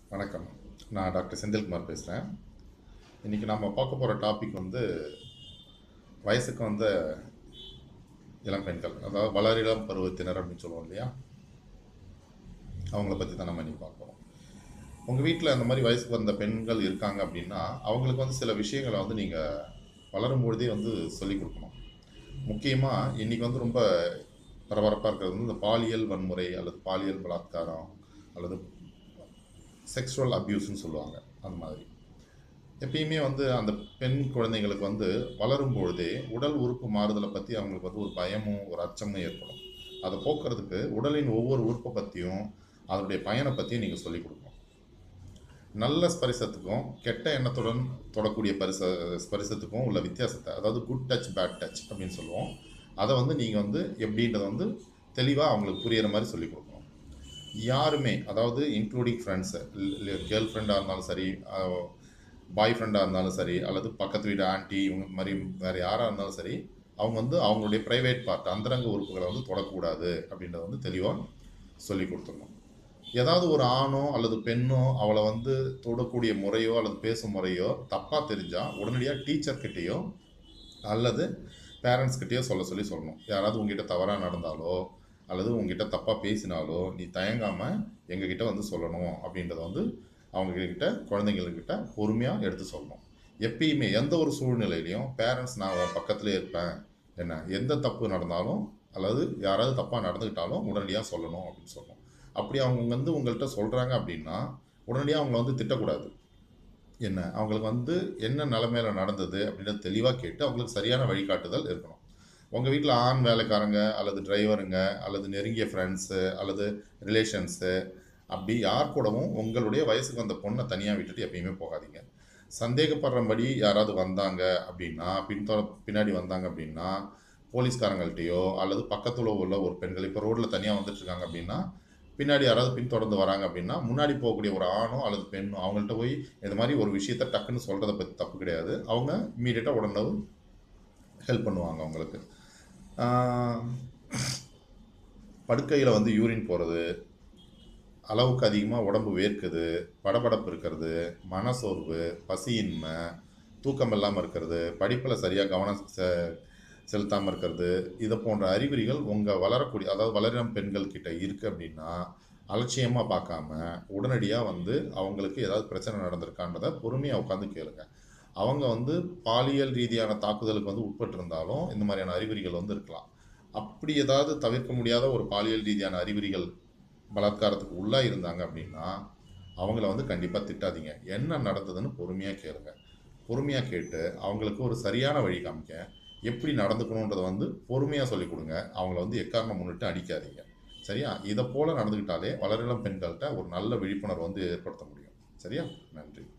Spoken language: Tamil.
வணக்கம் நான் டாக்டர் செந்தில்குமார் பேசுகிறேன் இன்றைக்கி நம்ம பார்க்க போகிற டாபிக் வந்து வயசுக்கு வந்த இளம் பெண்கள் அதாவது வளரிளம் பருவத்தினர் அப்படின்னு சொல்லுவோம் இல்லையா அவங்கள பற்றி தான் நம்ம இன்றைக்கி பார்க்குறோம் உங்கள் வீட்டில் அந்த மாதிரி வயசுக்கு வந்த பெண்கள் இருக்காங்க அப்படின்னா அவங்களுக்கு வந்து சில விஷயங்களை வந்து நீங்கள் வளரும் பொழுதே வந்து சொல்லிக் கொடுக்கணும் முக்கியமாக இன்றைக்கி வந்து ரொம்ப பரபரப்பாக இருக்கிறது வந்து இந்த பாலியல் வன்முறை அல்லது பாலியல் பலாத்காரம் அல்லது செக்ஷுவல் அப்யூஸ்னு சொல்லுவாங்க அந்த மாதிரி எப்பயுமே வந்து அந்த பெண் குழந்தைங்களுக்கு வந்து வளரும் பொழுதே உடல் உறுப்பு மாறுதலை பற்றி அவங்களுக்கு வந்து ஒரு பயமும் ஒரு அச்சமும் ஏற்படும் அதை போக்குறதுக்கு உடலின் ஒவ்வொரு உறுப்பை பற்றியும் அதனுடைய பயனை பற்றியும் நீங்கள் சொல்லிக் கொடுக்கணும் நல்ல ஸ்பரிசத்துக்கும் கெட்ட எண்ணத்துடன் தொடக்கூடிய பரிச ஸ்பரிசத்துக்கும் உள்ள வித்தியாசத்தை அதாவது குட் டச் பேட் டச் அப்படின்னு சொல்லுவோம் அதை வந்து நீங்கள் வந்து எப்படின்றத வந்து தெளிவாக அவங்களுக்கு புரியிற மாதிரி சொல்லிக் கொடுக்கணும் யாருமே அதாவது இன்க்ளூடிங் ஃப்ரெண்ட்ஸு கேர்ள் ஃப்ரெண்டாக இருந்தாலும் சரி பாய் ஃப்ரெண்டாக இருந்தாலும் சரி அல்லது பக்கத்து வீடு ஆண்டி இவங்க மாதிரி வேறு யாராக இருந்தாலும் சரி அவங்க வந்து அவங்களுடைய ப்ரைவேட் பார்ட் அந்தரங்க உறுப்புகளை வந்து தொடக்கூடாது அப்படின்றத வந்து தெளிவாக சொல்லி கொடுத்துடணும் ஏதாவது ஒரு ஆணோ அல்லது பெண்ணோ அவளை வந்து தொடக்கூடிய முறையோ அல்லது பேசும் முறையோ தப்பாக தெரிஞ்சால் உடனடியாக டீச்சர்கிட்டேயோ அல்லது பேரண்ட்ஸ்கிட்டயோ சொல்ல சொல்லி சொல்லணும் யாராவது உங்ககிட்ட தவறாக நடந்தாலோ அல்லது உங்ககிட்ட தப்பாக பேசினாலோ நீ தயங்காமல் எங்ககிட்ட வந்து சொல்லணும் அப்படின்றத வந்து அவங்கக்கிட்ட குழந்தைங்கக்கிட்ட பொறுமையாக எடுத்து சொல்லணும் எப்பயுமே எந்த ஒரு சூழ்நிலையிலையும் பேரண்ட்ஸ் நான் உன் பக்கத்துலேயே இருப்பேன் என்ன எந்த தப்பு நடந்தாலும் அல்லது யாராவது தப்பாக நடந்துக்கிட்டாலும் உடனடியாக சொல்லணும் அப்படின்னு சொல்லணும் அப்படி அவங்க வந்து உங்கள்கிட்ட சொல்கிறாங்க அப்படின்னா உடனடியாக அவங்கள வந்து திட்டக்கூடாது என்ன அவங்களுக்கு வந்து என்ன நிலமையில நடந்தது அப்படின்றத தெளிவாக கேட்டு அவங்களுக்கு சரியான வழிகாட்டுதல் இருக்கணும் உங்கள் வீட்டில் ஆண் வேலைக்காரங்க அல்லது டிரைவருங்க அல்லது நெருங்கிய ஃப்ரெண்ட்ஸு அல்லது ரிலேஷன்ஸு அப்படி யார் கூடவும் உங்களுடைய வயசுக்கு வந்த பொண்ணை தனியாக விட்டுட்டு எப்பயுமே போகாதீங்க சந்தேகப்படுறபடி யாராவது வந்தாங்க அப்படின்னா பின்தொ பின்னாடி வந்தாங்க அப்படின்னா போலீஸ்காரங்கள்ட்டையோ அல்லது பக்கத்தில் உள்ள ஒரு பெண்கள் இப்போ ரோட்டில் தனியாக வந்துட்டு இருக்காங்க அப்படின்னா பின்னாடி யாராவது பின்தொடர்ந்து வராங்க அப்படின்னா முன்னாடி போகக்கூடிய ஒரு ஆணோ அல்லது பெண்ணோ அவங்கள்ட்ட போய் இந்த மாதிரி ஒரு விஷயத்த டக்குன்னு சொல்கிறத பற்றி தப்பு கிடையாது அவங்க இம்மீடியட்டாக உடனே ஹெல்ப் பண்ணுவாங்க அவங்களுக்கு படுக்கையில் வந்து யூரின் போகிறது அளவுக்கு அதிகமாக உடம்பு வேர்க்குது படபடப்பு இருக்கிறது மனசோர்வு பசியின்மை தூக்கம் இல்லாமல் இருக்கிறது படிப்பில் சரியாக கவனம் செ செலுத்தாமல் இருக்கிறது இதை போன்ற அறிகுறிகள் உங்கள் வளரக்கூடிய அதாவது வளரும் பெண்கள் கிட்ட இருக்குது அப்படின்னா அலட்சியமாக பார்க்காம உடனடியாக வந்து அவங்களுக்கு ஏதாவது பிரச்சனை நடந்திருக்கான்றதை பொறுமையாக உட்காந்து கேளுங்க அவங்க வந்து பாலியல் ரீதியான தாக்குதலுக்கு வந்து உட்பட்டிருந்தாலும் இந்த மாதிரியான அறிகுறிகள் வந்து இருக்கலாம் அப்படி ஏதாவது தவிர்க்க முடியாத ஒரு பாலியல் ரீதியான அறிகுறிகள் பலாத்காரத்துக்கு உள்ளாக இருந்தாங்க அப்படின்னா அவங்கள வந்து கண்டிப்பாக திட்டாதீங்க என்ன நடந்ததுன்னு பொறுமையாக கேளுங்க பொறுமையாக கேட்டு அவங்களுக்கு ஒரு சரியான வழி காமிக்க எப்படி நடந்துக்கணுன்றதை வந்து பொறுமையாக சொல்லிக் கொடுங்க அவங்கள வந்து எக்காரணம் முன்னிட்டு அடிக்காதீங்க சரியா இதை போல் நடந்துக்கிட்டாலே வளரிளம் பெண்கள்கிட்ட ஒரு நல்ல விழிப்புணர்வு வந்து ஏற்படுத்த முடியும் சரியா நன்றி